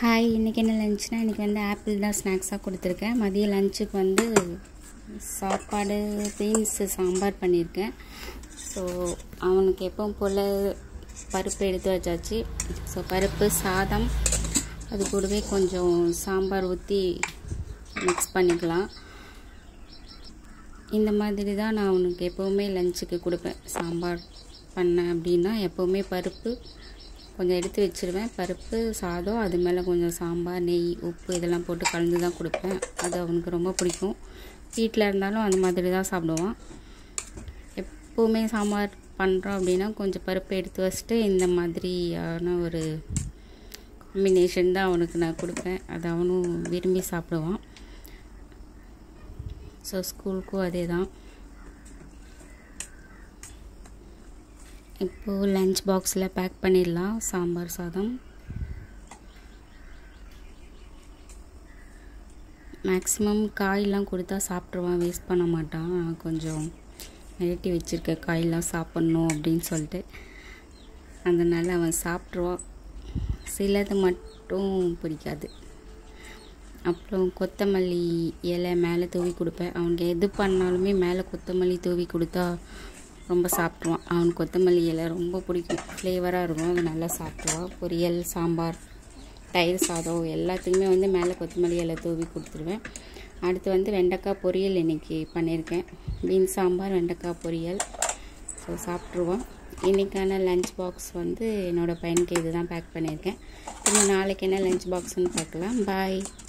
hi இன்றைக்கி என்ன லஞ்ச்னால் இன்றைக்கி வந்து ஆப்பிள் தான் ஸ்நாக்ஸாக கொடுத்துருக்கேன் மதிய லஞ்சுக்கு வந்து சாப்பாடு பீன்ஸு சாம்பார் பண்ணியிருக்கேன் ஸோ அவனுக்கு எப்பவும் போல் பருப்பு எடுத்து வச்சாச்சு ஸோ பருப்பு சாதம் அது கூடவே கொஞ்சம் சாம்பார் ஊற்றி மிக்ஸ் பண்ணிக்கலாம் இந்த மாதிரி தான் நான் அவனுக்கு எப்போவுமே லஞ்சுக்கு கொடுப்பேன் சாம்பார் பண்ணேன் அப்படின்னா எப்போவுமே பருப்பு கொஞ்சம் எடுத்து வச்சுருவேன் பருப்பு சாதம் அது மேலே கொஞ்சம் சாம்பார் நெய் உப்பு இதெல்லாம் போட்டு கலந்து தான் கொடுப்பேன் அது அவனுக்கு ரொம்ப பிடிக்கும் வீட்டில் இருந்தாலும் அந்த மாதிரி தான் சாப்பிடுவான் எப்போவுமே சாம்பார் பண்ணுறோம் அப்படின்னா கொஞ்சம் பருப்பு எடுத்து வச்சுட்டு இந்த மாதிரியான ஒரு காம்பினேஷன் தான் அவனுக்கு நான் கொடுப்பேன் அது அவனும் விரும்பி சாப்பிடுவான் ஸோ ஸ்கூலுக்கும் அதே தான் இப்போது லஞ்ச் பாக்ஸில் பேக் பண்ணிடலாம் சாம்பார் சாதம் மேக்ஸிமம் காயெலாம் கொடுத்தா சாப்பிட்ருவான் வேஸ்ட் பண்ண மாட்டான் நான் கொஞ்சம் மிரட்டி வச்சுருக்க காயெலாம் சாப்பிட்ணும் அப்படின்னு சொல்லிட்டு அதனால் அவன் சாப்பிட்ருவான் சிலது மட்டும் பிடிக்காது அப்புறம் கொத்தமல்லி இலை மேலே தூவி கொடுப்பேன் அவனுக்கு எது பண்ணாலுமே மேலே கொத்தமல்லி தூவி கொடுத்தா ரொம்ப சாப்பிட்ருவான் அவனுக்கு கொத்தமல்லி இலை ரொம்ப பிடிக்கும் ஃப்ளேவராக இருக்கும் அது நல்லா சாப்பிட்ருவான் பொரியல் சாம்பார் தயிர் சாதம் எல்லாத்துக்குமே வந்து மேலே கொத்தமல்லி இலை தூவி கொடுத்துருவேன் அடுத்து வந்து வெண்டைக்காய் பொரியல் இன்றைக்கி பண்ணியிருக்கேன் பீன்ஸ் சாம்பார் வெண்டைக்காய் பொரியல் ஸோ சாப்பிட்ருவான் இன்றைக்கான லஞ்ச் பாக்ஸ் வந்து என்னோடய பையனுக்கு இது தான் பேக் பண்ணியிருக்கேன் இன்னும் நாளைக்கு என்ன லஞ்ச் பாக்ஸ்னு பார்க்கலாம் பாய்